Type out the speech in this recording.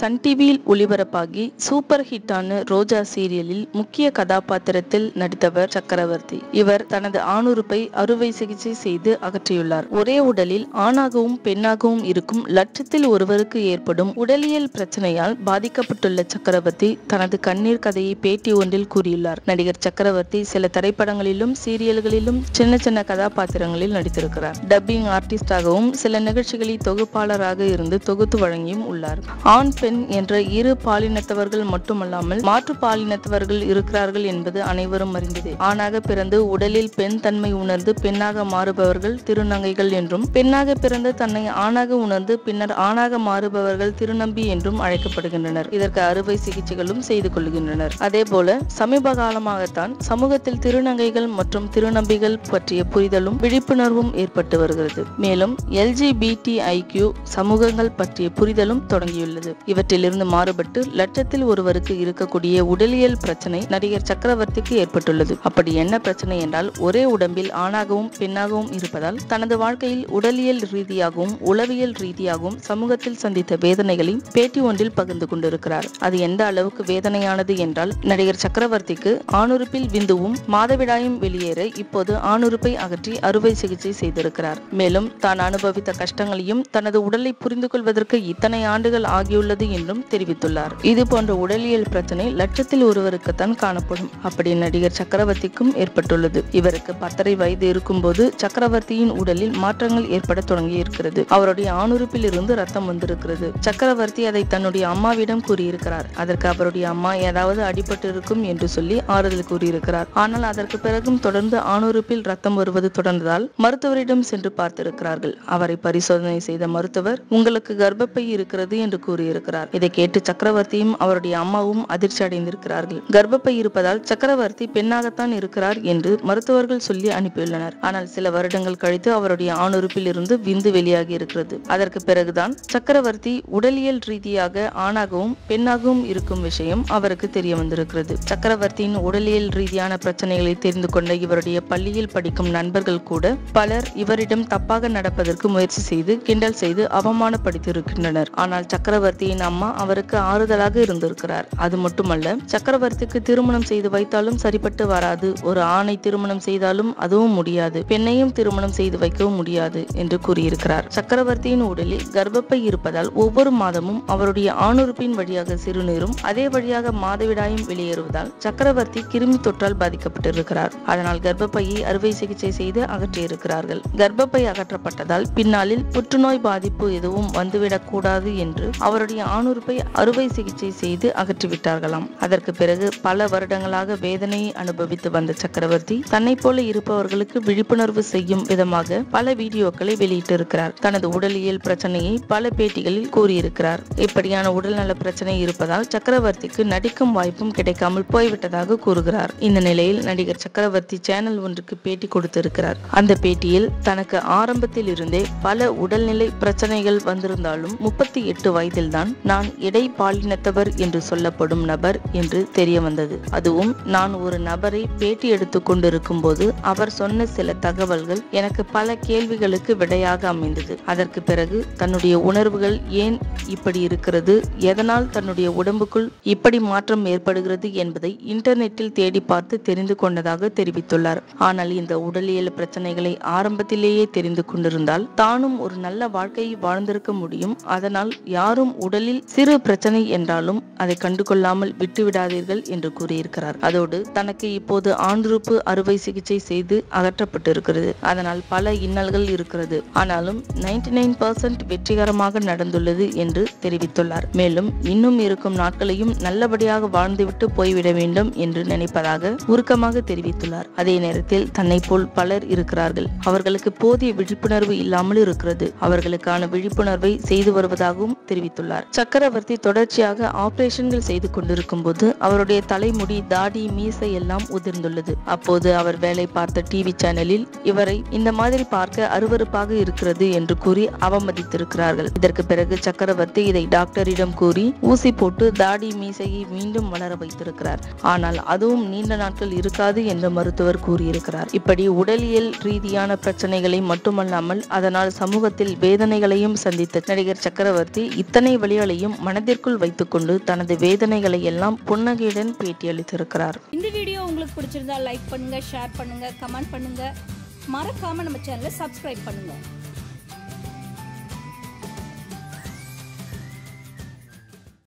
Sun டிவியில் ஒளிபரப்பாகி super ஹிட்டான ரோஜா சீரியலில் முக்கிய கதாபாத்திரத்தில் நடித்தவர் சக்கரவர்த்தி இவர் தனது ஆணுறுப்பை அறுவை சிகிச்சை செய்து அகற்றியுள்ளார் ஒரே உடலில் ஆணாகவும் பெண்ணாகவும் இருக்கும் லட்சத்தில் ஒருவருக்கு ஏற்படும் உடலியல் பிரச்சனையால் பாதிக்கப்பட்டுள்ள சக்கரவர்த்தி தனது கண்ணீர் கதையை பேட்டி ஒன்றில் கூறியுள்ளார் நடிகர் சக்கரவர்த்தி சில திரைப்படங்களிலும் சீரியல்களிலும் சின்ன சின்ன கதாபாத்திரங்களில் நடித்திருக்கிறார் டப்பிங் ஆர்டிஸ்டாகவும் சில நிகழ்ச்சிகளில் தொகுப்பாளராக இருந்து தொகுத்து வழங்கியும் உள்ளார் ஆண் பெண் என்ற இரு பாலினத்தவர்கள் மட்டுமல்லாமல் மாற்று பாலினத்தவர்கள் இருக்கிறார்கள் என்பது அனைவரும் அறிந்ததே ஆணாக பிறந்து உடலில் பெண் தன்மை உணர்ந்து பெண்ணாக மாறுபவர்கள் திருநங்கைகள் என்றும் பெண்ணாக பிறந்து தன்னை ஆணாக உணர்ந்து பின்னர் ஆணாக மாறுபவர்கள் திருநம்பி என்றும் அழைக்கப்படுகின்றனர் இதற்கு அறுவை சிகிச்சைகளும் செய்து கொள்கின்றனர் அதேபோல சமீப காலமாகத்தான் சமூகத்தில் திருநங்கைகள் மற்றும் திருநம்பிகள் பற்றிய புரிதலும் விழிப்புணர்வும் ஏற்பட்டு வருகிறது மேலும் எல்ஜிபிடி ஐக்யூ சமூகங்கள் பற்றிய புரிதலும் தொடங்கியுள்ளது இவற்றிலிருந்து மாறுபட்டு லட்சத்தில் ஒருவருக்கு இருக்கக்கூடிய உடலியல் பிரச்சனை நடிகர் சக்கரவர்த்திக்கு ஏற்பட்டுள்ளது அப்படி என்ன பிரச்சனை என்றால் ஒரே உடம்பில் ஆணாகவும் பெண்ணாகவும் இருப்பதால் தனது வாழ்க்கையில் உடலியல் ரீதியாகவும் உளவியல் ரீதியாகவும் சமூகத்தில் சந்தித்த வேதனைகளை பேட்டி ஒன்றில் பகிர்ந்து கொண்டிருக்கிறார் அது எந்த அளவுக்கு வேதனையானது என்றால் நடிகர் சக்கரவர்த்திக்கு ஆணுறுப்பில் விந்துவும் மாதவிடாயும் வெளியேற இப்போது ஆணுறுப்பை அகற்றி அறுவை சிகிச்சை செய்திருக்கிறார் மேலும் தான் அனுபவித்த கஷ்டங்களையும் தனது உடலை புரிந்து கொள்வதற்கு இத்தனை ஆண்டுகள் ஆகியுள்ளது என்றும் தெரிவித்துள்ளார் இது போன்ற உடலியல் பிரச்சனை லட்சத்தில் ஒருவருக்குத்தான் காணப்படும் அப்படி நடிகர் சக்கரவர்த்திக்கும் ஏற்பட்டுள்ளது இவருக்கு பத்தரை வயது இருக்கும்போது சக்கரவர்த்தியின் உடலில் மாற்றங்கள் ஏற்பட தொடங்கி இருக்கிறது அவருடைய ஆணுறுப்பில் இருந்து ரத்தம் வந்திருக்கிறது சக்கரவர்த்தி அதை தன்னுடைய அம்மாவிடம் கூறியிருக்கிறார் அதற்கு அவருடைய அம்மா ஏதாவது அடிபட்டு இருக்கும் என்று சொல்லி ஆறுதல் கூறியிருக்கிறார் ஆனால் அதற்கு பிறகும் தொடர்ந்து ஆணுறுப்பில் ரத்தம் வருவது தொடர்ந்ததால் மருத்துவரிடம் சென்று பார்த்திருக்கிறார்கள் அவரை பரிசோதனை செய்த மருத்துவர் உங்களுக்கு கர்ப்பப்பை இருக்கிறது என்று கூறியிருக்கிறார் இதை கேட்டு சக்கரவர்த்தியும் அவருடைய அம்மாவும் அதிர்ச்சி அடைந்திருக்கிறார்கள் கர்ப்பப்பை இருப்பதால் சக்கரவர்த்தி பெண்ணாகத்தான் இருக்கிறார் என்று மருத்துவர்கள் சொல்லி அனுப்பியுள்ளனர் ஆனால் சில வருடங்கள் கழித்து அவருடைய ஆணுறுப்பில் இருந்து விந்து வெளியாகி இருக்கிறது அதற்கு பிறகுதான் சக்கரவர்த்தி உடலியல் ரீதியாக ஆணாகவும் பெண்ணாகவும் இருக்கும் விஷயம் அவருக்கு தெரிய வந்திருக்கிறது சக்கரவர்த்தியின் உடலியல் ரீதியான பிரச்சனைகளை தெரிந்து கொண்ட இவருடைய பள்ளியில் படிக்கும் நண்பர்கள் கூட பலர் இவரிடம் தப்பாக நடப்பதற்கு முயற்சி செய்து கிண்டல் செய்து அவமானப்படுத்தியிருக்கின்றனர் ஆனால் சக்கரவர்த்தியின் அம்மா அவருக்கு ஆறுதலாக இருந்திருக்கிறார் அது மட்டுமல்ல சக்கரவர்த்திக்கு திருமணம் செய்து வைத்தாலும் சரிப்பட்டு வராது ஒரு ஆணை திருமணம் செய்தாலும் அதுவும் முடியாது பெண்ணையும் திருமணம் செய்து வைக்கவும் முடியாது என்று கூறியிருக்கிறார் சக்கரவர்த்தியின் உடலில் கர்ப்பப்பை இருப்பதால் ஒவ்வொரு மாதமும் அவருடைய ஆணுறுப்பின் வழியாக சிறுநீரும் அதே வழியாக மாதவிடாயும் வெளியேறுவதால் சக்கரவர்த்தி கிருமி தொற்றால் பாதிக்கப்பட்டிருக்கிறார் அதனால் கர்ப்பப்பையை அறுவை சிகிச்சை செய்து அகற்றியிருக்கிறார்கள் கர்ப்பப்பை அகற்றப்பட்டதால் பின்னாளில் புற்றுநோய் பாதிப்பு எதுவும் வந்துவிடக் கூடாது என்று அவருடைய ஆணுறுப்பை அறுவை சிகிச்சை செய்து அகற்றிவிட்டார்களாம் அதற்கு பிறகு பல வருடங்களாக வேதனையை அனுபவித்து வந்த சக்கரவர்த்தி தன்னை போல இருப்பவர்களுக்கு விழிப்புணர்வு செய்யும் விதமாக பல வீடியோக்களை வெளியிட்டிருக்கிறார் தனது உடலியல் பிரச்சனையை பல பேட்டிகளில் கூறியிருக்கிறார் இப்படியான உடல்நல பிரச்சனை இருப்பதால் சக்கரவர்த்திக்கு நடிக்கும் வாய்ப்பும் கிடைக்காமல் போய்விட்டதாக கூறுகிறார் இந்த நிலையில் நடிகர் சக்கரவர்த்தி சேனல் ஒன்றுக்கு பேட்டி கொடுத்திருக்கிறார் அந்த பேட்டியில் தனக்கு ஆரம்பத்தில் இருந்தே பல உடல்நிலை பிரச்சனைகள் வந்திருந்தாலும் முப்பத்தி எட்டு வயதில்தான் நான் இடை பாலினத்தவர் என்று சொல்லப்படும் நபர் என்று தெரிய வந்தது அதுவும் நான் ஒரு நபரை பேட்டி எடுத்துக் கொண்டிருக்கும் போது அவர் சொன்ன சில தகவல்கள் எனக்கு பல கேள்விகளுக்கு விடையாக அமைந்தது அதற்கு பிறகு தன்னுடைய உணர்வுகள் ஏன் இப்படி இருக்கிறது எதனால் தன்னுடைய உடம்புக்குள் இப்படி மாற்றம் ஏற்படுகிறது என்பதை இன்டர்நெட்டில் தேடி பார்த்து தெரிந்து கொண்டதாக தெரிவித்துள்ளார் ஆனால் இந்த உடலியல் பிரச்சனைகளை ஆரம்பத்திலேயே தெரிந்து கொண்டிருந்தால் தானும் ஒரு நல்ல வாழ்க்கையை வாழ்ந்திருக்க முடியும் அதனால் யாரும் உடலில் சிறு பிரச்சனை என்றாலும் அதை கண்டுகொள்ளாமல் விட்டுவிடாதீர்கள் என்று கூறியிருக்கிறார் அதோடு தனக்கு இப்போது ஆண்டுறுப்பு அறுவை சிகிச்சை செய்து அகற்றப்பட்டிருக்கிறது அதனால் பல இன்னல்கள் இருக்கிறது ஆனாலும் நைன்டி நைன் வெற்றிகரமாக நடந்துள்ளது என்று தெரிவித்துள்ளார் மேலும் இன்னும் இருக்கும் நாட்களையும் நல்லபடியாக வாழ்ந்துவிட்டு போய்விட வேண்டும் என்று நினைப்பதாக உருக்கமாக தெரிவித்துள்ளார் அதே நேரத்தில் தன்னை போல் பலர் இருக்கிறார்கள் அவர்களுக்கு போதிய விழிப்புணர்வு இல்லாமல் இருக்கிறது அவர்களுக்கான விழிப்புணர்வை செய்து வருவதாகவும் தெரிவித்துள்ளார் சக்கரவர்த்தி தொடர்ச்சியாக ஆபரேஷன்கள் செய்து கொண்டிருக்கும் போது அவருடைய தலைமுடி தாடி மீசை எல்லாம் உதிர்ந்துள்ளது அப்போது அவர் வேலை பார்த்த டிவி சேனலில் இவரை இந்த மாதிரி பார்க்க அருவருப்பாக இருக்கிறது என்று கூறி அவமதித்திருக்கிறார்கள் இதற்கு பிறகு சக்கரவர்த்தி இதை டாக்டரிடம் கூறி ஊசி போட்டு தாடி மீசையை மீண்டும் வளர வைத்திருக்கிறார் ஆனால் அதுவும் நீண்ட நாட்கள் இருக்காது என்று மருத்துவர் கூறியிருக்கிறார் இப்படி உடலியல் ரீதியான பிரச்சனைகளை மட்டுமல்லாமல் அதனால் சமூகத்தில் வேதனைகளையும் சந்தித்த நடிகர் சக்கரவர்த்தி இத்தனை வழிகளை உணர்வுகளையும் மனதிற்குள் வைத்துக்கொண்டு தனது வேதனைகளை எல்லாம் புன்னகையுடன் பேட்டியளித்திருக்கிறார் இந்த வீடியோ உங்களுக்கு பிடிச்சிருந்தா லைக் பண்ணுங்க ஷேர் பண்ணுங்க கமெண்ட் பண்ணுங்க மறக்காம நம்ம சேனலை சப்ஸ்கிரைப் பண்ணுங்க